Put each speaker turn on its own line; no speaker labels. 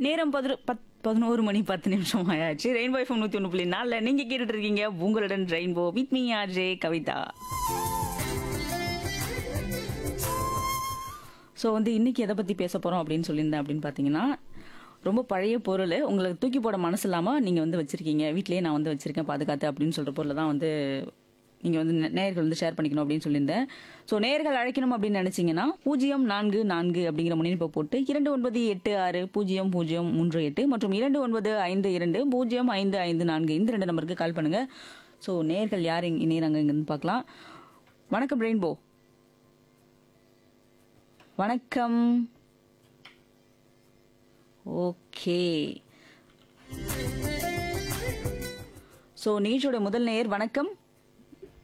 நேரம் பதிரு பத் பதினோரு மணி பத்து நிமிஷம் ஆயாச்சு ரெயின்போ எஃப்எம் நூற்றி ஒன்று புள்ளி நாலில் நீங்கள் கேட்டுட்டு இருக்கீங்க உங்களுடன் rainbow with me RJ Kavitha so வந்து இன்னைக்கு எதை பற்றி பேச போகிறோம் அப்படின்னு சொல்லியிருந்தேன் அப்படின்னு பார்த்தீங்கன்னா ரொம்ப பழைய பொருள் உங்களுக்கு தூக்கி போட மனசு இல்லாமல் நீங்கள் வந்து வச்சுருக்கீங்க வீட்லேயே நான் வந்து வச்சுருக்கேன் பாதுகாத்து அப்படின்னு சொல்கிற பொருளை தான் வந்து நீங்கள் வந்து நே- நேயர்கள் வந்து ஷேர் பண்ணிக்கணும் அப்படின்னு சொல்லியிருந்தேன் ஸோ நேயர்கள் அழைக்கணும் அப்படின்னு நினச்சிங்கன்னா பூஜ்ஜியம் நான்கு நான்கு அப்படிங்கிற முன்னிப்பை போட்டு இரண்டு ஒன்பது எட்டு ஆறு பூஜ்ஜியம் பூஜ்ஜியம் மூன்று எட்டு மற்றும் இரண்டு ஒன்பது ஐந்து இரண்டு பூஜ்ஜியம் ஐந்து ஐந்து நான்கு இந்த ரெண்டு நம்பருக்கு கால் பண்ணுங்கள் ஸோ நேயர்கள் யார் இங்க- இணையறாங்க இங்கன்னு பார்க்கலாம் வணக்கம் ரெயின்போ வணக்கம் ஓகே ஸோ நிகழ்ச்சியோட முதல் நேயர் வணக்கம்